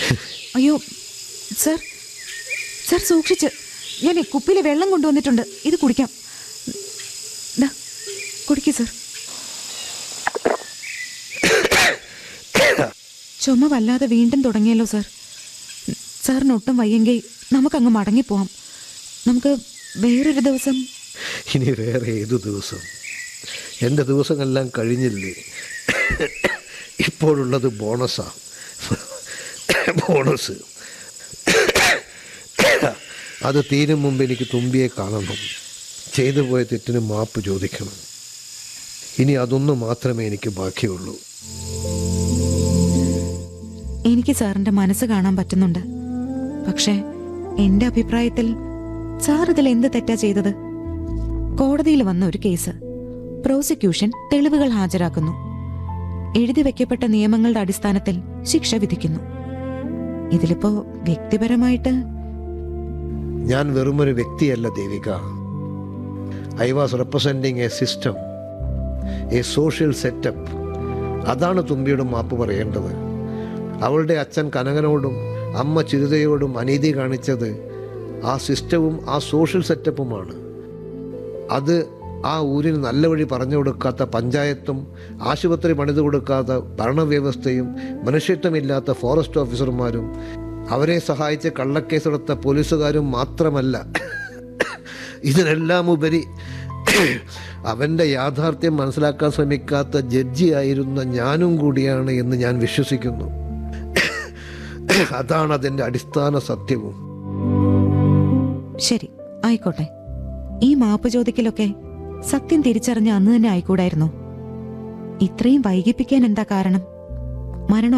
അയ്യോ sir sir സൂക്ഷിച്ച് ഞാൻ കുപ്പിയിൽ വെള്ളം കൊണ്ടുവന്നിട്ടുണ്ട് ഇത് കുടിക്കാം ദാ, കുടിക്കൂ സർ ചുമ വല്ലാതെ വീണ്ടും തുടങ്ങിയല്ലോ സർ സാറിന് ഒട്ടും വയ്യെങ്കിൽ നമുക്കങ്ങ് മടങ്ങിപ്പോവാം നമുക്ക് വേറൊരു ദിവസം ഇനി വേറെ ഏതു ദിവസം എൻ്റെ ദിവസങ്ങളെല്ലാം കഴിഞ്ഞില്ലേ ഇപ്പോഴുള്ളത് ബോണസാ ബോണസ് അത് തീരും മുമ്പ് എനിക്ക് തുമ്പിയെ കാണണം ചെയ്തു പോയ തെറ്റിന് മാപ്പ് ചോദിക്കണം ഇനി അതൊന്നു മാത്രമേ എനിക്ക് ബാക്കിയുള്ളൂ എനിക്ക് സാറിന്റെ മനസ്സ് കാണാൻ പറ്റുന്നുണ്ട് പക്ഷേ എന്റെ അഭിപ്രായത്തിൽ സാർ ഇതിൽ എന്ത് തെറ്റാ ചെയ്തത് കോടതിയിൽ വന്ന ഒരു കേസ് പ്രോസിക്യൂഷൻ തെളിവുകൾ ഹാജരാക്കുന്നു എഴുതി വെക്കപ്പെട്ട നിയമങ്ങളുടെ അടിസ്ഥാനത്തിൽ ശിക്ഷ വിധിക്കുന്നു ഇതിലിപ്പോ വ്യക്തിപരമായിട്ട് ഞാൻ വെറുമൊരു വ്യക്തിയല്ല Devika I was representing a system a social setup അതാണ് തുമ്പിയോട് മാപ്പ് പറയേണ്ടത് അവളുടെ അച്ഛൻ കനകനോടും അമ്മ ചിരുതയോടും അനീതി കാണിച്ചത് ആ സിസ്റ്റവും ആ സോഷ്യൽ സെറ്റപ്പുമാണ് അത് ആ ഊരിന് നല്ല വഴി പറഞ്ഞു കൊടുക്കാത്ത പഞ്ചായത്തും ആശുപത്രി പണിതു കൊടുക്കാത്ത ഭരണവ്യവസ്ഥയും മനുഷ്യത്വമില്ലാത്ത ഫോറസ്റ്റ് ഓഫീസർമാരും അവരെ സഹായിച്ച് കള്ളക്കേസെടുത്ത പോലീസുകാരും മാത്രമല്ല ഇതിനെല്ലാം ഉപരി അവൻ്റെ യാഥാർത്ഥ്യം മനസ്സിലാക്കാൻ ശ്രമിക്കാത്ത ജഡ്ജിയായിരുന്ന ഞാനും കൂടിയാണ് എന്ന് ഞാൻ വിശ്വസിക്കുന്നു അതാണ് അതിൻ്റെ അടിസ്ഥാന സത്യവും ശരി ആയിക്കോട്ടെ ഈ മാപ്പ് ചോദിക്കലൊക്കെ സത്യം തിരിച്ചറിഞ്ഞ അന്ന് തന്നെ ആയിക്കൂടായിരുന്നോ ഇത്രയും വൈകിപ്പിക്കാൻ എന്താ കാരണം മരണം